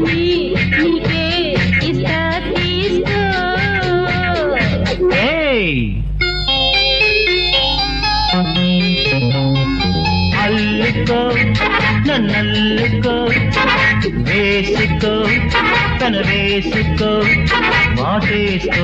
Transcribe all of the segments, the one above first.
అన్నీ నీకే ఇస్తా తీసుకో ఏయ్ అల్లుకో నన్నల్లుకో వేసుకో తన వేసుకో మాటేసుకో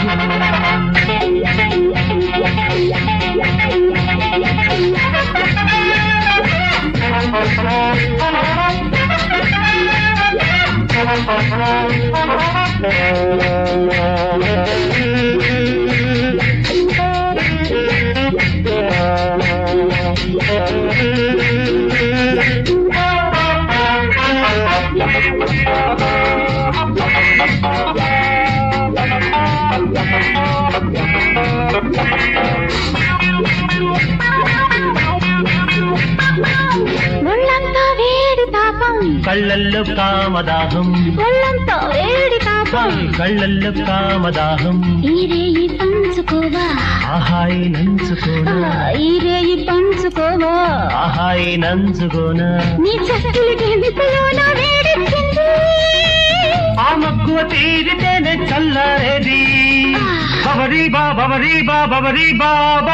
ఒళ్ళంతా వేడి తాపం కళ్ళల్లో కామదాహం ఒళ్ళంతా వేడి తాపం కళ్ళల్లో కామదాహం ఈ రేయి పంచుకోవా ఆహాయి నంచుకోనా ఈ రేయి పంచుకోవా ఆహాయి నంచుకోనా నీ చక్కలి గెంతులో నా వేడెక్కింది ఆ మక్కువ తీరితేనే చల్లారేది బబరీ బా బబరీ బా బబరీ బాబా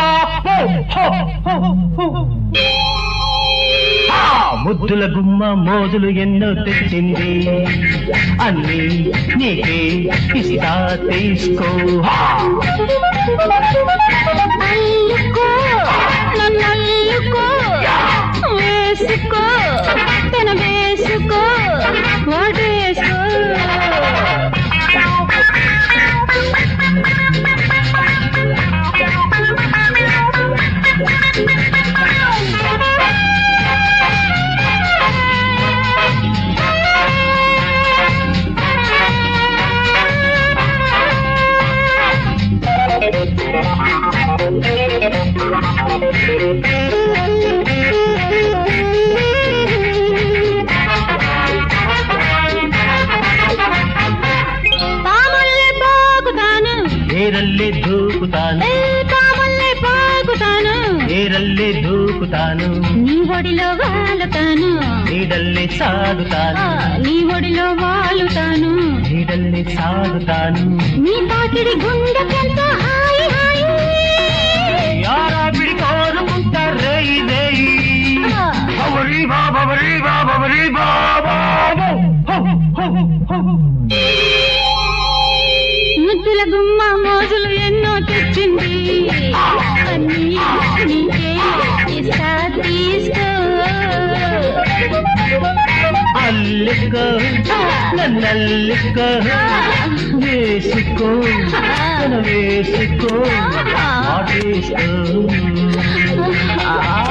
ముద్దుల గుమ్మ మోదులు ఎన్నో తెచ్చింది అన్ని నీకే ఇస్తా తీసుకో హా! అల్లుకో నన్ను అల్లుకో వేసుకో తన వేసుకో వాడేసుకో పాముల్ని పోగుతాను ఏరల్లే దూకుతాను ఏ పాముల్ని పోగుతాను ఏరల్లే దూకుతాను నీ ఒడిలో వాలుతాను నీడల్లే ఆ, సాగుతాను నీ ఒడిలో వాలుతాను నీడల్లే సాగుతాను నీ తాకిడి గుండెకెంతో హాయి హాయి యారాపిడి కోరుకుంటా రేయి రేయి ఆ, బబరీ బా బబరీ బా బబరీ బా బాబో. హో, హో, హో, హో. ముద్దుల గుమ్మ మోజులు ఎన్నో తెచ్చింది అన్నీ నీకే ఇస్తా తీసుకో అల్లుకో నన్నల్లుకో వేసుకో తన వేసుకో మాటేసుకో ఆ